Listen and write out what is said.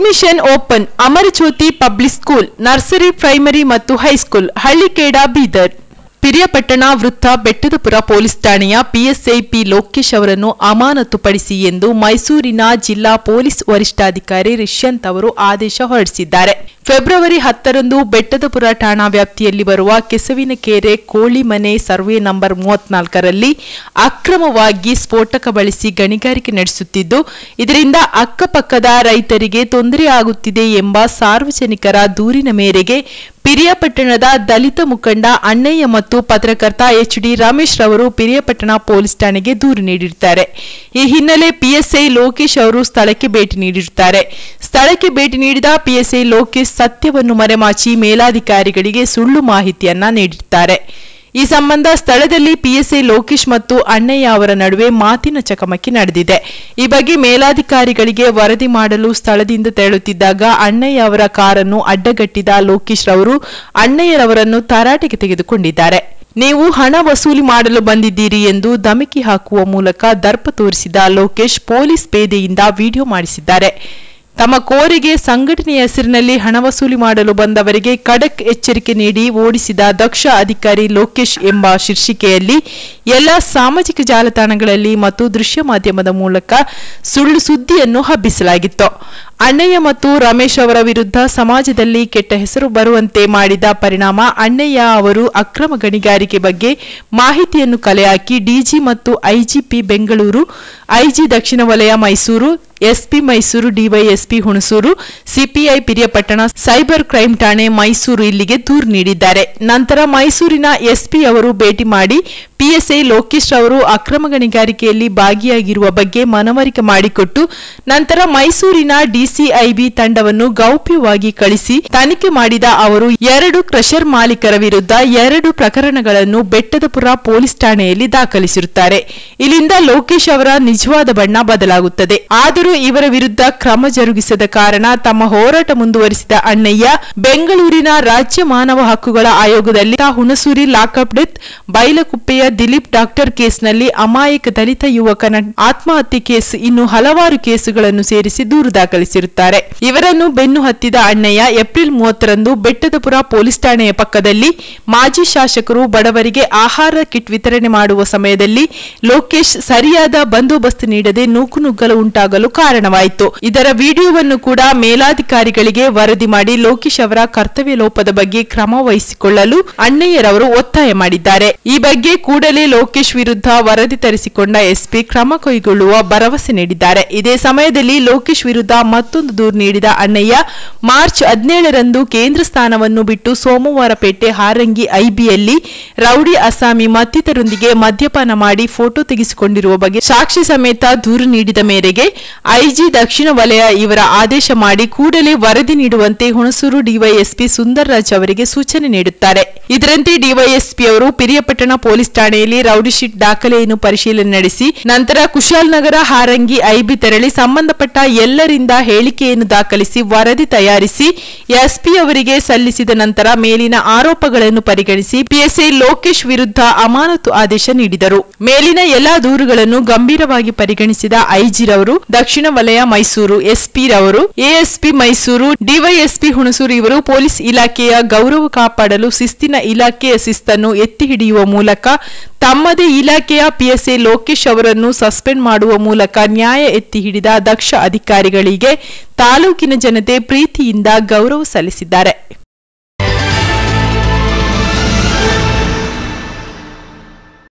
admission open Amarajyothi public school nursery primary ಮತ್ತು high school Hallikeda Bidar Piriyapatna ವೃತ್ತ Bettadapura police ಠಾಣೆಯ ಪಿಎಸ್ಐ ಪಿ ಲೋಕೇಶ್ ಅವರನ್ನು ಅಮಾನತುಪಡಿಸಿ ಎಂದು ಮೈಸೂರಿನ ಜಿಲ್ಲಾ ಪೊಲೀಸ್ ವರಿಷ್ಠಾಧಿಕಾರಿ ರಿಷ್ಯಂತ್ ಅವರು ಆದೇಶ ಹೊರಡಿಸಿದ್ದಾರೆ ಫೆಬ್ರವರಿ ಹತ್ತರಂದು ಬೆಟ್ಟದಪುರ ಠಾಣಾ ವ್ಯಾಪ್ತಿಯಲ್ಲಿ ಬರುವ ಕೆಸವಿನಕೆರೆ ಕೋಳಿಮನೆ ಸರ್ವೆ ನಂಬರ್ ಮೂವತ್ನಾಲ್ಕರಲ್ಲಿ ಅಕ್ರಮವಾಗಿ ಸ್ಫೋಟಕ ಬಳಸಿ ಗಣಿಗಾರಿಕೆ ನಡೆಸುತ್ತಿದ್ದು ಇದರಿಂದ ಅಕ್ಕಪಕ್ಕದ ರೈತರಿಗೆ ತೊಂದರೆ ಆಗುತ್ತಿದೆ ಎಂಬ ಸಾರ್ವಜನಿಕರ ದೂರಿನ ಮೇರೆಗೆ ಪಿರಿಯಾಪಟ್ಟಣದ ದಲಿತ ಮುಖಂಡ ಅಣ್ಣಯ್ಯ ಮತ್ತು ಪತ್ರಕರ್ತ ಎಚ್ ಡಿ ರಮೇಶ್ ರವರು ಪಿರಿಯಾಪಟ್ಟಣ ಪೊಲೀಸ್ ಠಾಣೆಗೆ ದೂರು ನೀಡಿರುತ್ತಾರೆ ಈ ಹಿನ್ನೆಲೆ ಪಿಎಸ್ಐ ಲೋಕೇಶ್ ಅವರು ಸ್ಥಳಕ್ಕೆ ಭೇಟಿ ನೀಡಿರುತ್ತಾರೆ ಸ್ಥಳಕ್ಕೆ ಭೇಟಿ ನೀಡಿದ ಪಿಎಸ್ಐ ಲೋಕೇಶ್ ಸತ್ಯವನ್ನು ಮರೆಮಾಚಿ ಮೇಲಾಧಿಕಾರಿಗಳಿಗೆ ಸುಳ್ಳು ಮಾಹಿತಿಯನ್ನ ನೀಡಿರುತ್ತಾರೆ ಈ ಸಂಬಂಧ ಸ್ಥಳದಲ್ಲಿ ಪಿಎಸ್ಐ ಲೋಕೇಶ್ ಮತ್ತು ಅಣ್ಣಯ್ಯ ಅವರ ನಡುವೆ ಮಾತಿನ ಚಕಮಕಿ ನಡೆದಿದೆ ಈ ಬಗ್ಗೆ ಮೇಲಾಧಿಕಾರಿಗಳಿಗೆ ವರದಿ ಮಾಡಲು ಸ್ಥಳದಿಂದ ತೆರಳುತ್ತಿದ್ದಾಗ ಅಣ್ಣಯ್ಯ ಅವರ ಕಾರನ್ನು ಅಡ್ಡಗಟ್ಟಿದ ಲೋಕೇಶ್ ರವರು ಅಣ್ಣಯ್ಯರವರನ್ನು ತರಾಟೆಗೆ ತೆಗೆದುಕೊಂಡಿದ್ದಾರೆ ನೀವು ಹಣ ವಸೂಲಿ ಮಾಡಲು ಬಂದಿದ್ದೀರಿ ಎಂದು ಧಮಕಿ ಹಾಕುವ ಮೂಲಕ ದರ್ಪ ತೋರಿಸಿದ ಲೋಕೇಶ್ ಪೊಲೀಸ್ ಪೇದೆಯಿಂದ ವಿಡಿಯೋ ಮಾಡಿಸಿದ್ದಾರೆ ತಮ್ಮ ಕೋರಿಗೆ ಸಂಘಟನೆಯ ಹೆಸರಿನಲ್ಲಿ ಹಣ ವಸೂಲಿ ಮಾಡಲು ಬಂದವರಿಗೆ ಖಡಕ್ ಎಚ್ಚರಿಕೆ ನೀಡಿ ಓಡಿಸಿದ ದಕ್ಷ ಅಧಿಕಾರಿ ಲೋಕೇಶ್ ಎಂಬ ಶೀರ್ಷಿಕೆಯಲ್ಲಿ ಎಲ್ಲ ಸಾಮಾಜಿಕ ಜಾಲತಾಣಗಳಲ್ಲಿ ಮತ್ತು ದೃಶ್ಯ ಮಾಧ್ಯಮದ ಮೂಲಕ ಸುಳ್ಳು ಸುದ್ದಿಯನ್ನು ಹಬ್ಬಿಸಲಾಗಿತ್ತು ಅಣ್ಣಯ್ಯ ಮತ್ತು ರಮೇಶ್ ಅವರ ವಿರುದ್ಧ ಸಮಾಜದಲ್ಲಿ ಕೆಟ್ಟ ಹೆಸರು ಬರುವಂತೆ ಮಾಡಿದ ಪರಿಣಾಮ ಅಣ್ಣಯ್ಯ ಅವರು ಅಕ್ರಮ ಗಣಿಗಾರಿಕೆ ಬಗ್ಗೆ ಮಾಹಿತಿಯನ್ನು ಕಲೆಹಾಕಿ ಡಿಜಿ ಮತ್ತು ಐಜಿಪಿ ಬೆಂಗಳೂರು ಐಜಿ ದಕ್ಷಿಣ ವಲಯ Mysuru SP Mysuru DYSP Hunsur CPI Piriyapatna cyber crime ಠಾಣೆ ಮೈಸೂರು ಇಲ್ಲಿಗೆ ದೂರು ನೀಡಿದ್ದಾರೆ ನಂತರ ಮೈಸೂರಿನ ಎಸ್ಪಿ ಅವರು ಭೇಟಿ ಮಾಡಿ ಪಿಎಸ್ಐ ಲೋಕೇಶ್ ಅವರು ಅಕ್ರಮ ಗಣಿಗಾರಿಕೆಯಲ್ಲಿ ಭಾಗಿಯಾಗಿರುವ ಬಗ್ಗೆ ಮನವರಿಕೆ ಮಾಡಿಕೊಟ್ಟು ನಂತರ ಮೈಸೂರಿನ ಡಿಸಿಐಬಿ ತಂಡವನ್ನು ಗೌಪ್ಯವಾಗಿ ಕಳಿಸಿ ತನಿಖೆ ಮಾಡಿದ ಅವರು ಎರಡು ಕ್ರಷರ್ ಮಾಲೀಕರ ವಿರುದ್ಧ ಎರಡು ಪ್ರಕರಣಗಳನ್ನು ಬೆಟ್ಟದಪುರ ಪೊಲೀಸ್ ಠಾಣೆಯಲ್ಲಿ ದಾಖಲಿಸಿರುತ್ತಾರೆ ಇಲ್ಲಿಂದ ಲೋಕೇಶ್ ಅವರ ನಿಜವಾದ ಬಣ್ಣ ಬದಲಾಗುತ್ತದೆ ಆದರೂ ಇವರ ವಿರುದ್ಧ ಕ್ರಮ ಜರುಗಿಸದ ಕಾರಣ ತಮ್ಮ ಹೋರಾಟ ಮುಂದುವರಿಸಿದ ಅಣ್ಣಯ್ಯ ಬೆಂಗಳೂರಿನ ರಾಜ್ಯ ಮಾನವ ಹಕ್ಕುಗಳ ಆಯೋಗದಲ್ಲಿ ಹುಣಸೂರಿ ಲಾಕಪ್ ಡೆತ್ ಬೈಲಕುಪ್ಪೆಯ ದಿಲೀಪ್ ಡಾಕ್ಟರ್ ಕೇಸ್ನಲ್ಲಿ ಅಮಾಯಕ ದಲಿತ ಯುವಕನ ಆತ್ಮಹತ್ಯೆ ಕೇಸ್ ಇನ್ನು ಹಲವಾರು ಕೇಸುಗಳನ್ನು ಸೇರಿಸಿ ದೂರು ದಾಖಲಿಸಿರುತ್ತಾರೆ ಇವರನ್ನು ಬೆನ್ನು ಹತ್ತಿದ ಅಣ್ಣಯ್ಯ ಏಪ್ರಿಲ್ ಮೂವತ್ತರಂದು ಬೆಟ್ಟದಪುರ ಪೊಲೀಸ್ ಠಾಣೆಯ ಪಕ್ಕದಲ್ಲಿ ಮಾಜಿ ಶಾಸಕರು ಬಡವರಿಗೆ ಆಹಾರ ಕಿಟ್ ವಿತರಣೆ ಮಾಡುವ ಸಮಯದಲ್ಲಿ ಲೋಕೇಶ್ ಸರಿಯಾದ ಬಂದೋಬಸ್ತ್ ನೀಡದೆ ನೂಕುನುಗ್ಗಲು ಉಂಟಾಗಲು ಕಾರಣವಾಯಿತು ಇದರ ವಿಡಿಯೋವನ್ನು ಕೂಡ ಮೇಲಾಧಿಕಾರಿಗಳಿಗೆ ವರದಿ ಮಾಡಿ ಲೋಕೇಶ್ ಅವರ ಕರ್ತವ್ಯ ಲೋಪದ ಬಗ್ಗೆ ಕ್ರಮ ವಹಿಸಿಕೊಳ್ಳಲು ಅಣ್ಣಯ್ಯರವರು ಒತ್ತಾಯ ಮಾಡಿದ್ದಾರೆ ಈ ಬಗ್ಗೆ ಕೂಡಲೇ ಲೋಕೇಶ್ ವಿರುದ್ಧ ವರದಿ ತರಿಸಿಕೊಂಡ ಎಸ್ಪಿ ಕ್ರಮ ಕೈಗೊಳ್ಳುವ ಭರವಸೆ ನೀಡಿದ್ದಾರೆ ಇದೇ ಸಮಯದಲ್ಲಿ ಲೋಕೇಶ್ ವಿರುದ್ಧ ಮತ್ತೊಂದು ದೂರು ನೀಡಿದ ಅಣ್ಣಯ್ಯ ಮಾರ್ಚ್ ಹದಿನೇಳರಂದು ಕೇಂದ್ರ ಸ್ಥಾನವನ್ನು ಬಿಟ್ಟು ಸೋಮವಾರಪೇಟೆ ಹಾರಂಗಿ ಐಬಿಯಲ್ಲಿ ರೌಡಿ ಅಸ್ಸಾಮಿ ಮತ್ತಿತರೊಂದಿಗೆ ಮದ್ಯಪಾನ ಮಾಡಿ ಫೋಟೋ ತೆಗೆಸಿಕೊಂಡಿರುವ ಬಗ್ಗೆ ಸಾಕ್ಷಿ ಸಮೇತ ದೂರು ನೀಡಿದ ಮೇರೆಗೆ ಐಜಿ ದಕ್ಷಿಣ ವಲಯ ಇವರ ಆದೇಶ ಮಾಡಿ ಕೂಡಲೇ ವರದಿ ನೀಡುವಂತೆ ಹುಣಸೂರು ಡಿವೈಎಸ್ಪಿ ಸುಂದರ್ರಾಜ್ ಅವರಿಗೆ ಸೂಚನೆ ನೀಡುತ್ತಾರೆ ಇದರಂತೆ ಡಿವೈಎಸ್ಪಿ ಅವರು ಪಿರಿಯಪಟ್ಟಣ ಪೊಲೀಸ್ ಠಾಣೆಯಲ್ಲಿ ರೌಡಿ ಶೀಟ್ ದಾಖಲೆಯನ್ನು ಪರಿಶೀಲನೆ ನಡೆಸಿ ನಂತರ ಕುಶಾಲನಗರ ಹಾರಂಗಿ ಐಬಿ ತೆರಳಿ ಸಂಬಂಧಪಟ್ಟ ಎಲ್ಲರಿಂದ ಹೇಳಿಕೆಯನ್ನು ದಾಖಲಿಸಿ ವರದಿ ತಯಾರಿಸಿ ಎಸ್ಪಿ ಅವರಿಗೆ ಸಲ್ಲಿಸಿದ ನಂತರ ಮೇಲಿನ ಆರೋಪಗಳನ್ನು ಪರಿಗಣಿಸಿ ಪಿಎಸ್ಐ ಲೋಕೇಶ್ ವಿರುದ್ಧ ಅಮಾನತು ಆದೇಶ ನೀಡಿದರು ಮೇಲಿನ ಎಲ್ಲಾ ದೂರುಗಳನ್ನು ಗಂಭೀರವಾಗಿ ಪರಿಗಣಿಸಿದ ಐಜಿರವರು ದಕ್ಷಿಣ ವಲಯ ಮೈಸೂರು ಎಸ್ಪಿ ರವರು ಎಎಸ್ಪಿ ಮೈಸೂರು ಡಿವೈಎಸ್ಪಿ ಹುಣಸೂರು ಇವರು ಪೊಲೀಸ್ ಇಲಾಖೆಯ ಗೌರವ ಕಾಪಾಡಲು ಶಿಸ್ತಿನ ಇಲಾಖೆಯ ಶಿಸ್ತನ್ನು ಎತ್ತಿ ಹಿಡಿಯುವ ಮೂಲಕ ತಮ್ಮದೇ ಇಲಾಖೆಯ ಪಿಎಸ್ಎ ಲೋಕೇಶ್ ಅವರನ್ನು ಸಸ್ಪೆಂಡ್ ಮಾಡುವ ಮೂಲಕ ನ್ಯಾಯ ಎತ್ತಿ ಹಿಡಿದ ದಕ್ಷ ಅಧಿಕಾರಿಗಳಿಗೆ ತಾಲೂಕಿನ ಜನತೆ ಪ್ರೀತಿಯಿಂದ ಗೌರವ ಸಲ್ಲಿಸಿದ್ದಾರೆ